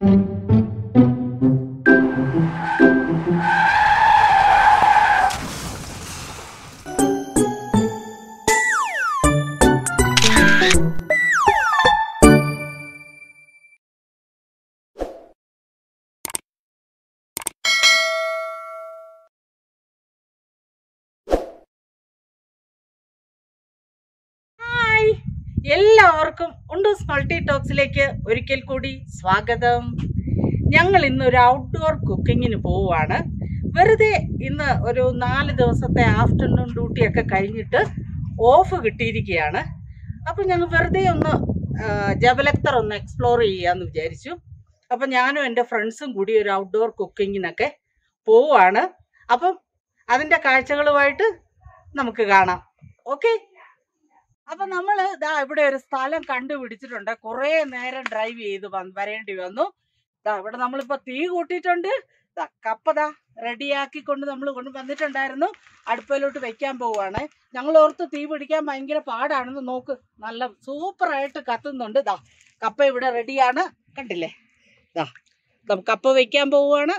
hi എല്ലാവർക്കും ഉണ്ടൂസ് multi ടോക്സിലേക്ക് ഒരിക്കൽ കൂടി സ്വാഗതം ഞങ്ങൾ ഇന്ന് ഒരു ഔട്ട്ഡോർ കുക്കിങ്ങിന് പോവുകയാണ് വെറുതെ ഇന്ന് ഒരു നാല് ദിവസത്തെ ആഫ്റ്റർനൂൺ ഡ്യൂട്ടിയൊക്കെ കഴിഞ്ഞിട്ട് ഓഫ് കിട്ടിയിരിക്കുകയാണ് അപ്പം ഞങ്ങൾ വെറുതെ ഒന്ന് ആ, ജബലക്തർ ഒന്ന് എക്സ്പ്ലോർ ചെയ്യാമെന്ന് വിചാരിച്ചു അപ്പം ഞാനും എൻ്റെ ഫ്രണ്ട്സും കൂടി ഒരു ഔട്ട്ഡോർ കുക്കിങ്ങിനൊക്കെ പോവുകയാണ് അപ്പം അതിൻ്റെ കാഴ്ചകളുമായിട്ട് നമുക്ക് കാണാം ഓക്കെ അപ്പൊ നമ്മള് ദാ ഇവിടെ ഒരു സ്ഥലം കണ്ടുപിടിച്ചിട്ടുണ്ട് കുറെ നേരം ഡ്രൈവ് ചെയ്ത് വന്ന് വരേണ്ടി വന്നു ദാ ഇവിടെ നമ്മളിപ്പോ തീ കൂട്ടിയിട്ടുണ്ട് ദാ കപ്പതാ റെഡിയാക്കിക്കൊണ്ട് നമ്മൾ കൊണ്ട് വന്നിട്ടുണ്ടായിരുന്നു അടുപ്പിലോട്ട് വെക്കാൻ പോവുകയാണ് ഞങ്ങൾ ഓർത്ത് തീ പിടിക്കാൻ ഭയങ്കര പാടാണെന്ന് നോക്ക് നല്ല സൂപ്പറായിട്ട് കത്തുന്നുണ്ട് ദാ കപ്പ ഇവിടെ റെഡിയാണ് കണ്ടില്ലേ ദാ നമുക്ക് കപ്പ വെക്കാൻ പോവുകയാണ്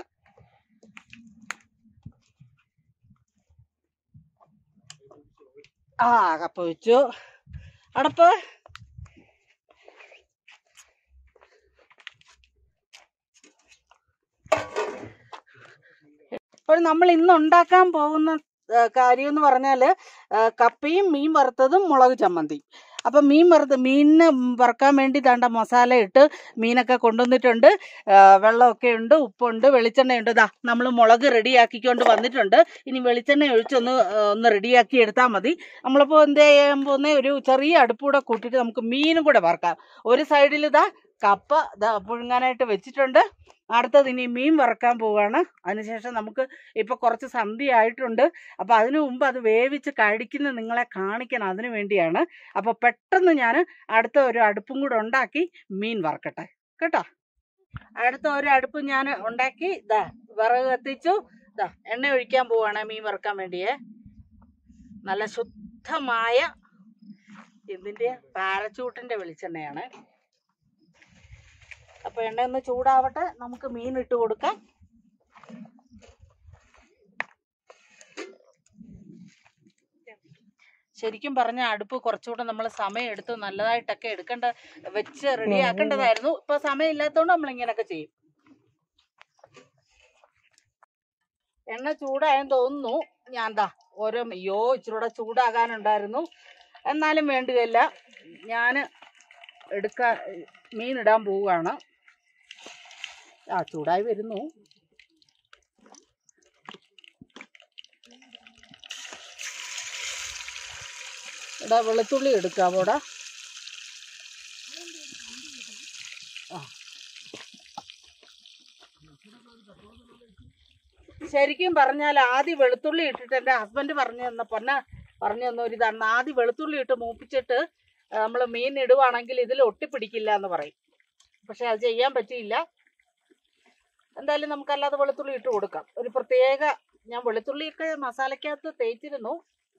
ആ കപ്പ വെച്ചു അടപ്പ് അപ്പോൾ നമ്മൾ ഇന്ന് ഉണ്ടാക്കാൻ പോകുന്ന ആ, കാര്യം എന്ന് പറഞ്ഞാൽ കപ്പയും മീൻ വറുത്തതും മുളക് ചമ്മന്തി അപ്പം മീൻ വറുത്ത് മീനിന് വറുക്കാൻ വേണ്ടി തണ്ട മസാല ഇട്ട് മീനൊക്കെ കൊണ്ടുവന്നിട്ടുണ്ട് ആ, വെള്ളമൊക്കെ ഉണ്ട് ഉപ്പുണ്ട് വെളിച്ചെണ്ണയുണ്ട് ഇതാ നമ്മൾ മുളക് റെഡിയാക്കിക്കൊണ്ട് വന്നിട്ടുണ്ട് ഇനി വെളിച്ചെണ്ണ ഒഴിച്ചൊന്ന് ആ, ഒന്ന് റെഡിയാക്കി എടുത്താൽ മതി നമ്മളിപ്പോൾ എന്ത് ചെയ്യാൻ പോകുന്ന ഒരു ചെറിയ അടുപ്പൂടെ കൂട്ടിയിട്ട് നമുക്ക് മീനും കൂടെ വറുക്കാം ഒരു സൈഡിൽ ഇതാ കപ്പ ഇതാ പുഴുങ്ങാനായിട്ട് വെച്ചിട്ടുണ്ട് അടുത്തത് ഇനി മീൻ വറക്കാൻ പോവുകയാണ് അതിനുശേഷം നമുക്ക് ഇപ്പോൾ കുറച്ച് സന്ധ്യ ആയിട്ടുണ്ട് അപ്പോൾ അതിനു മുമ്പ് അത് വേവിച്ച് കഴിക്കുന്ന നിങ്ങളെ കാണിക്കണം അതിനു വേണ്ടിയാണ് അപ്പോൾ പെട്ടെന്ന് ഞാൻ അടുത്ത ഒരു അടുപ്പും കൂടെ ഉണ്ടാക്കി മീൻ വറക്കട്ടെ കേട്ടോ അടുത്ത ഒരു അടുപ്പ് ഞാൻ ഉണ്ടാക്കി ഇതാ വിറക് കത്തിച്ചു ഇതാ എണ്ണ ഒഴിക്കാൻ പോവാണ് മീൻ വറക്കാൻ വേണ്ടിയേ നല്ല ശുദ്ധമായ ഇതിൻ്റെ പാരച്ചൂട്ടിൻ്റെ വെളിച്ചെണ്ണയാണ് അപ്പൊ എണ്ണ ഒന്ന് ചൂടാവട്ടെ നമുക്ക് മീൻ ഇട്ട് കൊടുക്കാം ശരിക്കും പറഞ്ഞ അടുപ്പ് കുറച്ചുകൂടെ നമ്മൾ സമയം എടുത്ത് നല്ലതായിട്ടൊക്കെ എടുക്കേണ്ട വെച്ച് റെഡി ആക്കേണ്ടതായിരുന്നു ഇപ്പൊ സമയം ഇല്ലാത്തതുകൊണ്ട് നമ്മൾ ഇങ്ങനെയൊക്കെ ചെയ്യും എണ്ണ ചൂടായെന്ന് തോന്നുന്നു ഞാൻ ദാ ഓരോ അയ്യോ ഇച്ചിരൂടെ ചൂടാകാനുണ്ടായിരുന്നു എന്നാലും വേണ്ടുകയില്ല ഞാൻ എടുക്കാൻ മീൻ ഇടാൻ പോവുകയാണ് ആ ചൂടായി വരുന്നു ഇവിടെ വെളുത്തുള്ളി എടുക്കാം അവിടെ ശരിക്കും പറഞ്ഞാൽ ആദ്യം വെളുത്തുള്ളി ഇട്ടിട്ട് എൻ്റെ ഹസ്ബൻഡ് പറഞ്ഞു തന്ന പൊന്ന പറഞ്ഞു തന്ന ഒരു ഇതാണ് ആദ്യം വെളുത്തുള്ളി ഇട്ട് മൂപ്പിച്ചിട്ട് നമ്മൾ മീൻ ഇടുവാണെങ്കിൽ ഇതിൽ ഒട്ടിപ്പിടിക്കില്ല എന്ന് പറയും പക്ഷെ അത് ചെയ്യാൻ പറ്റിയില്ല എന്തായാലും നമുക്കല്ലാതെ വെളുത്തുള്ളി ഇട്ട് കൊടുക്കാം ഒരു പ്രത്യേക ഞാൻ വെളുത്തുള്ളിയൊക്കെ മസാലക്കകത്ത് തേച്ചിരുന്നു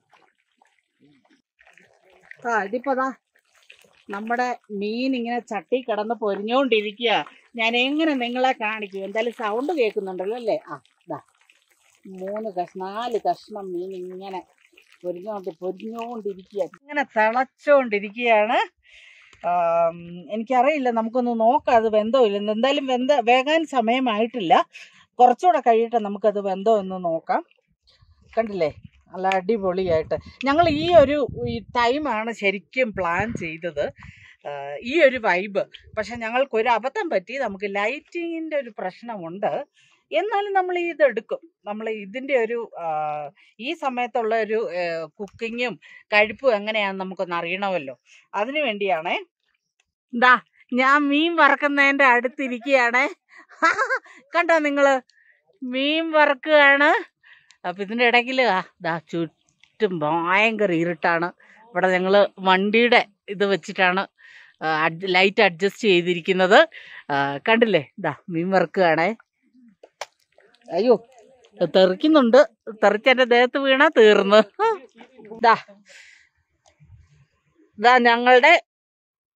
ആ ഇതിപ്പോ ദാ നമ്മുടെ മീൻ ഇങ്ങനെ ചട്ടി കിടന്ന് പൊരിഞ്ഞോണ്ടിരിക്കുക ഞാൻ എങ്ങനെ നിങ്ങളെ കാണിക്കും എന്തായാലും സൗണ്ട് കേൾക്കുന്നുണ്ടല്ലോ അല്ലേ ആ ദാ മൂന്ന് കഷ്ണം നാല് കഷ്ണം മീൻ ഇങ്ങനെ പൊരിഞ്ഞോണ്ട് പൊരിഞ്ഞോണ്ടിരിക്കുക ഇങ്ങനെ തിളച്ചോണ്ടിരിക്കുകയാണ് ആം, എനിക്കറിയില്ല നമുക്കൊന്ന് നോക്കാം അത് വെന്തോ ഇല്ലെന്ന് എന്തായാലും വെന്ത വേകാൻ സമയമായിട്ടില്ല കുറച്ചുകൂടെ കഴിയട്ടെ നമുക്കത് വെന്തോ എന്ന് നോക്കാം കണ്ടില്ലേ നല്ല അടിപൊളിയായിട്ട് ഞങ്ങൾ ഈ ഒരു ഈ ടൈമാണ് ശരിക്കും പ്ലാൻ ചെയ്തത് ആ, ഈ ഒരു വൈബ് പക്ഷെ ഞങ്ങൾക്ക് ഒരു അബദ്ധം പറ്റി നമുക്ക് ലൈറ്റിങ്ങിൻ്റെ ഒരു പ്രശ്നമുണ്ട് എന്നാലും നമ്മൾ ഇത് എടുക്കും നമ്മൾ ഇതിൻ്റെ ഒരു ആ, ഈ സമയത്തുള്ള ഒരു കുക്കിങ്ങും കഴിപ്പും എങ്ങനെയാണെന്ന് നമുക്കൊന്ന് അറിയണമല്ലോ അതിനു വേണ്ടിയാണേ ദാ ഞാൻ മീൻ വറക്കുന്നതിൻ്റെ അടുത്തിരിക്കുകയാണേ കണ്ടോ നിങ്ങള് മീൻ വറക്കുകയാണ് അപ്പം ഇതിൻ്റെ ഇടയ്ക്കിൽ ദാ ചുറ്റും ഭയങ്കര ഇരുട്ടാണ് ഇവിടെ ഞങ്ങൾ വണ്ടിയുടെ ഇത് വെച്ചിട്ടാണ് ലൈറ്റ് അഡ്ജസ്റ്റ് ചെയ്തിരിക്കുന്നത് ആ, കണ്ടില്ലേ ദാ മീൻ വറുക്കുകയാണേ അയ്യോ ഇത് തെറിക്കുന്നുണ്ട് തെറിച്ചെൻ്റെ ദേഹത്ത് വീണാ തീർന്ന് ദാ ദാ ഞങ്ങളുടെ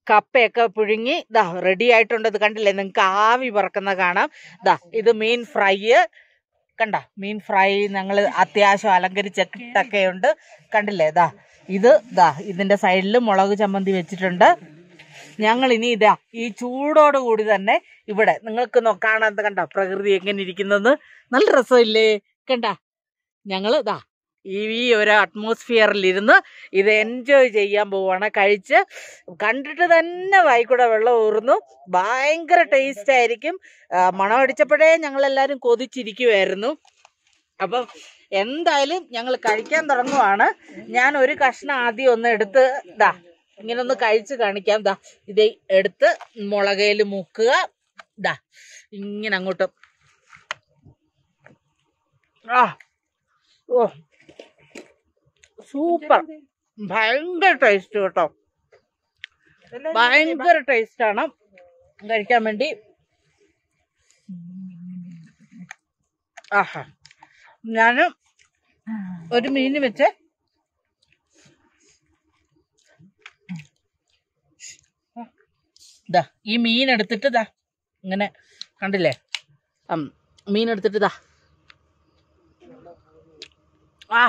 കപ്പയൊക്കെ പുഴുങ്ങി ഇതാ റെഡി ആയിട്ടുണ്ട് ഇത് കണ്ടില്ലേ നിങ്ങൾക്ക് ആവി പറക്കുന്ന കാണാം ഇതാ ഇത് മീൻ ഫ്രൈ കണ്ട മീൻ ഫ്രൈ ഞങ്ങൾ അത്യാവശ്യം അലങ്കരിച്ചിട്ടൊക്കെ ഉണ്ട് കണ്ടില്ലേ ഇതാ ഇത് ഇതാ ഇതിന്റെ സൈഡിൽ മുളക് ചമ്മന്തി വെച്ചിട്ടുണ്ട് ഞങ്ങൾ ഇനി ഇതാ ഈ ചൂടോട് കൂടി തന്നെ ഇവിടെ നിങ്ങൾക്ക് നോ- കാണാൻ കണ്ട പ്രകൃതി എങ്ങനെ ഇരിക്കുന്നത് നല്ല രസമില്ലേ കണ്ട ഞങ്ങൾ ഇതാ ഈ ഈ ഒരു അറ്റ്മോസ്ഫിയറിൽ ഇരുന്ന് ഇത് എൻജോയ് ചെയ്യാൻ പോവാണ് കഴിച്ച് കണ്ടിട്ട് തന്നെ വായിക്കൂടെ വെള്ളം ഊറുന്നു ഭയങ്കര ടേസ്റ്റ് ആയിരിക്കും ആ, മണം അടിച്ചപ്പോഴേ ഞങ്ങൾ എല്ലാവരും കൊതിച്ചിരിക്കുമായിരുന്നു അപ്പം എന്തായാലും ഞങ്ങൾ കഴിക്കാൻ തുടങ്ങുവാണ് ഞാൻ ഒരു കഷ്ണം ആദ്യം ഒന്ന് എടുത്ത് ഇതാ ഇങ്ങനെ ഒന്ന് കഴിച്ച് കാണിക്കാം ദാ ഇത് എടുത്ത് മുളകയിൽ മുക്കുക ദാ ഇങ്ങനെ അങ്ങോട്ട് ആ ഓ സൂപ്പർ ഭയങ്കര ടേസ്റ്റ് കേട്ടോ ഭയങ്കര ടേസ്റ്റ് ആണ് കഴിക്കാൻ വേണ്ടി ആഹാ ഞാന് ഒരു മീൻ വെച്ച് ദാ ഈ മീൻ എടുത്തിട്ട് ദാ ഇങ്ങനെ കണ്ടില്ലേ ഉം, മീൻ എടുത്തിട്ട് ദാ ആ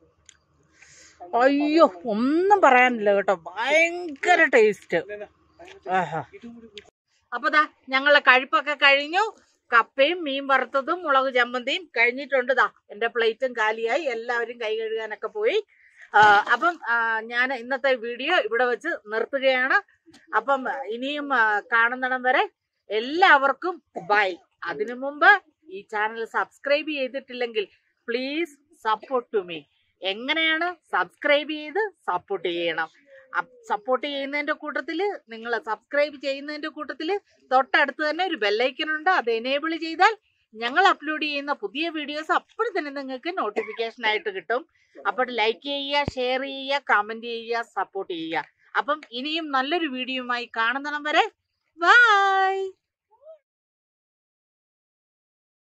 അയ്യോ ഒന്നും പറയാനില്ല കേട്ടോ ഭയങ്കര ടേസ്റ്റ് ആഹാ അപ്പൊ ദാ ഞങ്ങളെ കഴിപ്പൊക്കെ കഴിഞ്ഞു കപ്പയും മീൻ വറുത്തതും മുളക് ചമ്മന്തിയും കഴിഞ്ഞിട്ടുണ്ട് ദാ എന്റെ പ്ലേറ്റും കാലിയായി എല്ലാവരും കൈ കഴുകാനൊക്കെ പോയി ആ, അപ്പം ഞാൻ ഇന്നത്തെ വീഡിയോ ഇവിടെ വെച്ച് നിർത്തുകയാണ് അപ്പം ഇനിയും ആ, കാണുന്നിടം വരെ എല്ലാവർക്കും ബൈ അതിനു മുമ്പ് ഈ ചാനൽ സബ്സ്ക്രൈബ് ചെയ്തിട്ടില്ലെങ്കിൽ പ്ലീസ് സപ്പോർട്ട് ടു മീ എങ്ങനെയാണ് സബ്സ്ക്രൈബ് ചെയ്ത് സപ്പോർട്ട് ചെയ്യണം സപ്പോർട്ട് ചെയ്യുന്നതിന്റെ കൂട്ടത്തിൽ നിങ്ങൾ സബ്സ്ക്രൈബ് ചെയ്യുന്നതിന്റെ കൂട്ടത്തിൽ തൊട്ടടുത്ത് തന്നെ ഒരു ബെല്ലൈക്കൺ ഉണ്ട് അത് എനേബിൾ ചെയ്താൽ ഞങ്ങൾ അപ്ലോഡ് ചെയ്യുന്ന പുതിയ വീഡിയോസ് അപ്പോൾ തന്നെ നിങ്ങൾക്ക് നോട്ടിഫിക്കേഷൻ ആയിട്ട് കിട്ടും അപ്പോൾ ലൈക്ക് ചെയ്യുക ഷെയർ ചെയ്യുക കമന്റ് ചെയ്യുക സപ്പോർട്ട് ചെയ്യുക അപ്പം ഇനിയും നല്ലൊരു വീഡിയോയുമായി കാണുന്നിടം വരെ ബൈ